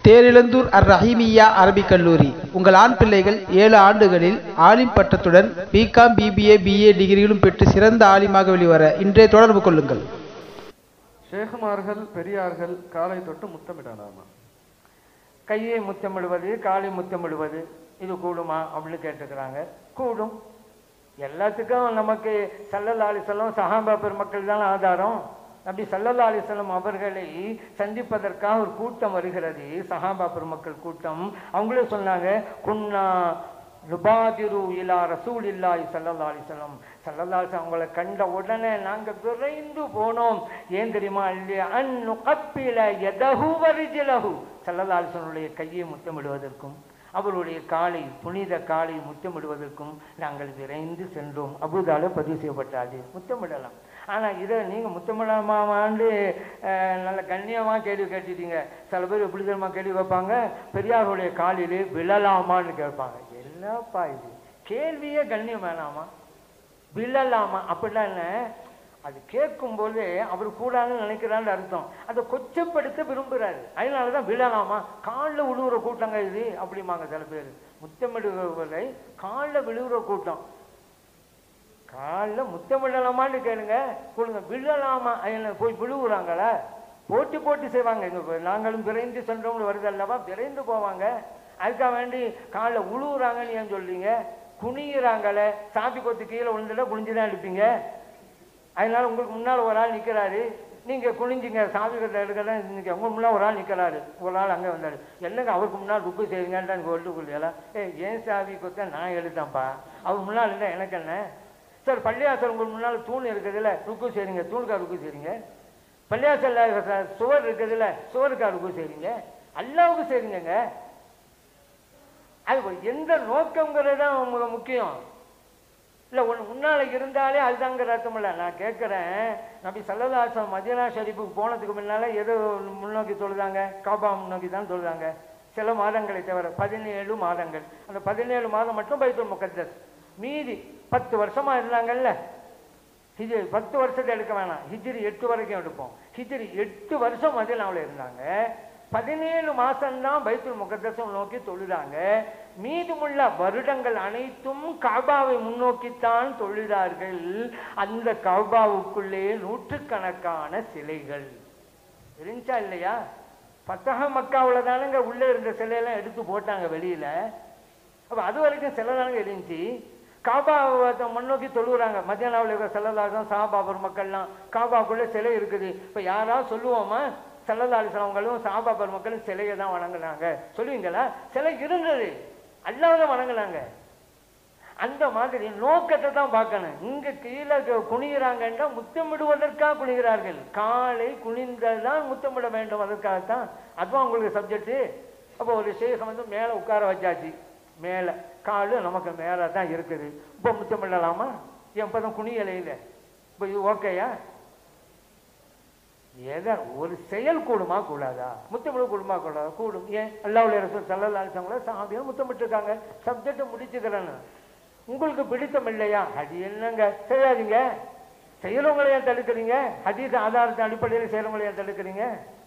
தேரிழந்தூர் அர் ரஹீமியா அரபிக் கல்லூரி உங்கள் ஆண் பிள்ளைகள் ஏழு ஆண்டுகளில் ஆலிம் பட்டத்துடன் பிகாம் பிபிஏ பிஏ டிகிரிகளும் பெற்று சிறந்த ஆலிமாக வெளிவர இன்றே தொடர்பு கொள்ளுங்கள் ஷேகுமார்கள் பெரியார்கள் காலை தொட்டு முத்தமிடலாமா கையை முத்தமிடுவது காலை முத்தமிடுவது இது கூடுமா அப்படின்னு கேட்டுக்கிறாங்க கூடும் எல்லாத்துக்கும் நமக்கு சல்லல்லா அலிசல்லம் சஹாபா பெருமக்கள் தான் ஆதாரம் அப்படி சல்லல்லா அலிசல்லம் அவர்களை சந்திப்பதற்காக ஒரு கூட்டம் வருகிறது சஹாபா பெருமக்கள் கூட்டம் அவங்களே சொன்னாங்க குன்னா ருபாதிரு இலா ரசூல் இல்லாஹி சல்லல்லா அலிசல்லம் சல்லல்லா அலிஸ்லாம் அவங்களை கண்ட உடனே நாங்க விரைந்து போனோம் ஏன் தெரியுமா இல்லையா அன்னு கப்பில எதகு வரிஜிலகு சல்லல்லா அலிஸ்லனுடைய கையை முத்தமிடுவதற்கும் அவருடைய காலை புனித காலை முத்தமிடுவதற்கும் நாங்கள் விரைந்து சென்றோம் அபுதால பதிவு செய்யப்பட்டாது முத்தமிடலாம் ஆனா இதை நீங்க முத்தமிடாமாண்டு நல்ல கண்ணியமா கேள்வி கேட்டுட்டீங்க சில பேர் எப்படி தெரியுமா கேள்வி கேட்பாங்க பெரியாருடைய காலிலே விழலாமான்னு கேட்பாங்க என்னப்பா இது கேள்வியே கண்ணியம் வேணாமா விழலாமா அப்படிலாம் என்ன அது கேட்கும்போது அவர் கூடாதுன்னு நினைக்கிறான்னு அர்த்தம் அதை கொச்சப்படுத்த விரும்புகிறாரு அதனால தான் விழலாமா காலில் விழுவுற கூட்டங்க இது அப்படிம்பாங்க சில பேர் முத்தமிடுவதை காலில் விழுவுற கூட்டம் காலில் முத்தமிடலாமான்னு கேளுங்க கொடுங்க விழலாமா என்ன போய் விழுவுறாங்களா போட்டி போட்டி செய்வாங்க எங்க நாங்களும் விரைந்து சென்றவங்க வருது அல்லவா விரைந்து போவாங்க அதுக்காக வேண்டி காலில் உழுவுறாங்கன்னு ஏன் சொல்றீங்க குனிகிறாங்களே சாப்பி கொத்து கீழே விழுந்துட்டா குனிஞ்சுதான் எடுப்பீங்க அதனால உங்களுக்கு முன்னால் ஒரு ஆள் நிற்கிறாரு நீங்கள் குனிஞ்சிங்க சாமி கட்ட எடுக்கலாம் இன்னைக்கு உங்க முன்னால் ஒரு ஆள் நிற்கிறாரு ஒரு ஆள் அங்கே வந்தாரு என்னங்க அவருக்கு முன்னால் ருக்கு செய்யுங்கன்ட்டு எனக்கு ஒட்டுக்குள்ளையெல்லாம் ஏ ஏன் சாவி கொத்த நான் எழுதான்ப்பா அவர் முன்னால் இல்லை எனக்கு என்ன சார் பள்ளியாசல் உங்களுக்கு முன்னால் தூண் இருக்குதுல்ல ருக்கு செய்றீங்க தூணுக்கா ருக்கு செய்றீங்க பள்ளியாசல்ல சுவர் இருக்குதுல்ல சுவருக்கா ருக்கு செய்றீங்க அல்லாவுக்கு செய்றீங்கங்க அது எந்த நோக்கங்கிறது தான் உங்களுக்கு முக்கியம் இல்லை ஒன்று முன்னால் இருந்தாலே அதுதாங்கிற அர்த்தம் இல்லை நான் கேட்குறேன் நபி சல்லதாசம் மதீனா ஷரீஃபுக்கு போனதுக்கு முன்னால் எது முன்னோக்கி தொழுதாங்க காபா முன்னோக்கி தான் தொழுதாங்க சில மாதங்களை தவிர பதினேழு மாதங்கள் அந்த பதினேழு மாதம் மட்டும் பைத்துல் முகத்தஸ் மீதி பத்து வருஷமா இருந்தாங்கல்ல ஹிஜ்ரி பத்து வருஷத்தை எடுக்க வேணாம் ஹிஜ்ரி எட்டு வரைக்கும் எடுப்போம் ஹிஜ்ரி எட்டு வருஷம் மதீனாவில் இருந்தாங்க பதினேழு மாசம்தான் பைத்துல் முகத்தசம் நோக்கி தொழுதாங்க மீதமுள்ள வருடங்கள் அனைத்தும் காபாவை முன்னோக்கித்தான் தொழுதார்கள் அந்த காபாவுக்குள்ளே நூற்றுக்கணக்கான சிலைகள் இருந்துச்சா இல்லையா பத்தக மக்காவில் தானுங்க உள்ளே இருந்த சிலையெல்லாம் எடுத்து போட்டாங்க வெளியில அப்போ அது வரைக்கும் சிலை தானுங்க இருந்துச்சு காபாவை முன்னோக்கி தொழுகிறாங்க மத்தியானாவில் இருக்கிற செல்லலாசம் சாபாபர் மக்கள்லாம் காபாவுக்குள்ளே சிலை இருக்குது இப்போ யாராவது சொல்லுவோமா செல்லலாலிசனவங்களும் சாபா பெருமக்களும் சிலையை தான் வணங்குனாங்க சொல்லுவீங்களா சிலை இருந்தது அல்லாத வணங்குனாங்க அந்த மாதிரி நோக்கத்தை தான் பார்க்கணும் இங்க கீழே குனிகிறாங்கன்னா முத்தமிடுவதற்காக குனிகிறார்கள் காலை குனிந்ததான் முத்தமிட வேண்டும் அதற்காகத்தான் அதுவும் உங்களுக்கு சப்ஜெக்ட் அப்போ ஒரு சேகம் வந்து மேலே உட்கார வச்சாச்சு மேலே காலு நமக்கு மேலே தான் இருக்குது இப்போ முத்தமிடலாமா எப்போ தான் குனியலையில் இப்போ இது ஓகேயா எதை ஒரு செயல் கூடுமா கூடாதா முத்தமிழ் கூடுமா கூடாதா கூடும் ஏன் அல்லாவுடைய ரசூல் சல்லல்லா அலிசங்கள சாமியும் முத்தமிட்டுருக்காங்க சப்ஜெக்டை முடிச்சுக்கிறேன்னு உங்களுக்கு பிடித்தம் இல்லையா அது என்னங்க செய்யாதீங்க செய்யறவங்களை ஏன் தடுக்கிறீங்க ஹதீஸ் ஆதாரத்தின் அடிப்படையில் செய்யறவங்களை ஏன் தடுக்கிறீங்க